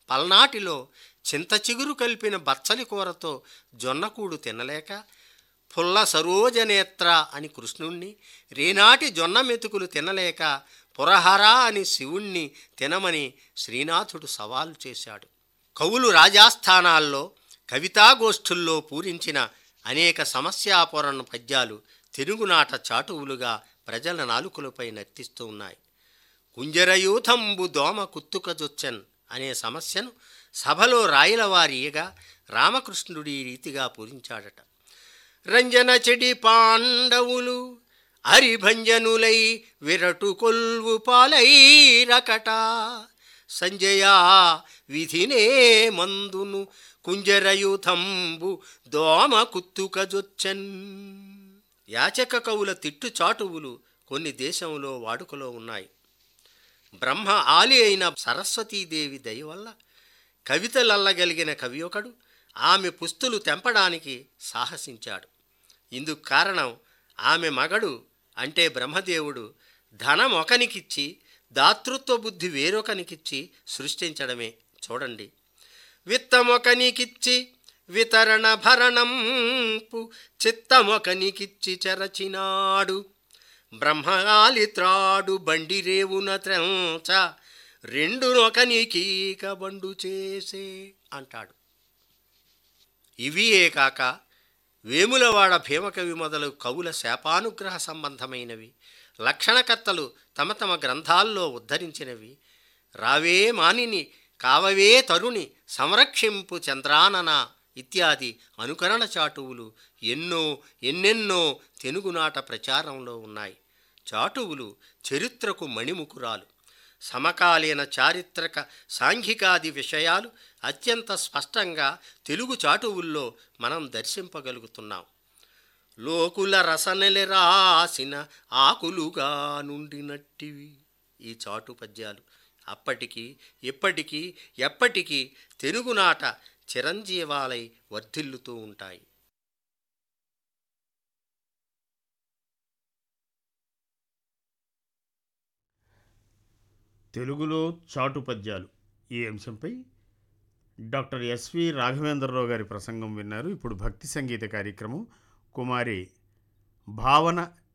పల్నాటిలో చింత చిగురు కలిపిన బచ్చలి కూరతో జొన్నకూడు తినలేక పుల్ల సరోజనేత్ర అని కృష్ణుణ్ణి రేనాటి జొన్న మెతుకులు తినలేక పురహర అని శివుణ్ణి తినమని శ్రీనాథుడు సవాలు చేశాడు కవులు రాజాస్థానాల్లో కవితాగోష్ఠుల్లో పూరించిన అనేక సమస్యాపూరణ పద్యాలు తెలుగునాట చాటువులుగా ప్రజల నాలుకలపై నర్తిస్తూ ఉన్నాయి కుంజరయూథంబు దోమ కుత్తుకజొచ్చన్ అనే సమస్యను సభలో రాయలవారియగా రామకృష్ణుడు ఈ రీతిగా పూరించాడట రంజన చెడి పాండవులు హరిభంజనులై విరటు కొల్వు పాలైరకట సంజయ విధినే మందును కుంజరయుథంబు దోమ కుత్తుకజొచ్చన్ యాచక కవుల తిట్టు చాటువులు కొన్ని దేశంలో వాడుకలో ఉన్నాయి బ్రహ్మ ఆలి అయిన సరస్వతీదేవి దయ వల్ల కవితలల్లగలిగిన కవి ఒకడు ఆమె పుస్తులు తెంపడానికి సాహసించాడు ఇందుకు కారణం ఆమె మగడు అంటే బ్రహ్మదేవుడు ధనం ఒకనికిచ్చి దాతృత్వ బుద్ధి వేరొకనికిచ్చి సృష్టించడమే చూడండి విత్తమొకనికిచ్చి వితరణ భరణంపు చిత్తమొకనికిచ్చి చెరచినాడు బ్రహ్మగాలి త్రాడు బండి రేవున త్రెంచ రెండునొకనికీక బండు చేసే అంటాడు ఇవియే కాక వేములవాడ భీమకవి మొదలు కవుల శాపానుగ్రహ సంబంధమైనవి లక్షణకర్తలు తమ తమ గ్రంథాల్లో ఉద్ధరించినవి రావే మానిని కావవే తరుణి సంరక్షింపు చంద్రానన ఇత్యాది అనుకరణ చాటువులు ఎన్నో ఎన్నెన్నో తెలుగునాట ప్రచారంలో ఉన్నాయి చాటువులు చరిత్రకు మణిముకురాలు సమకాలీన చారిత్రక సాంఘికాది విషయాలు అత్యంత స్పష్టంగా తెలుగు చాటువుల్లో మనం దర్శింపగలుగుతున్నాం లోకుల రసనెలె రాసిన ఆకులుగా నుండినట్టివి ఈ చాటు పద్యాలు అప్పటికి ఇప్పటికీ ఎప్పటికీ తెలుగునాట చిరంజీవాలై వర్ధిల్లుతూ ఉంటాయి తెలుగులో చాటు పద్యాలు ఈ అంశంపై డాక్టర్ ఎస్వి రాఘవేంద్రరావు గారి ప్రసంగం విన్నారు ఇప్పుడు భక్తి సంగీత కార్యక్రమం కుమారి భావన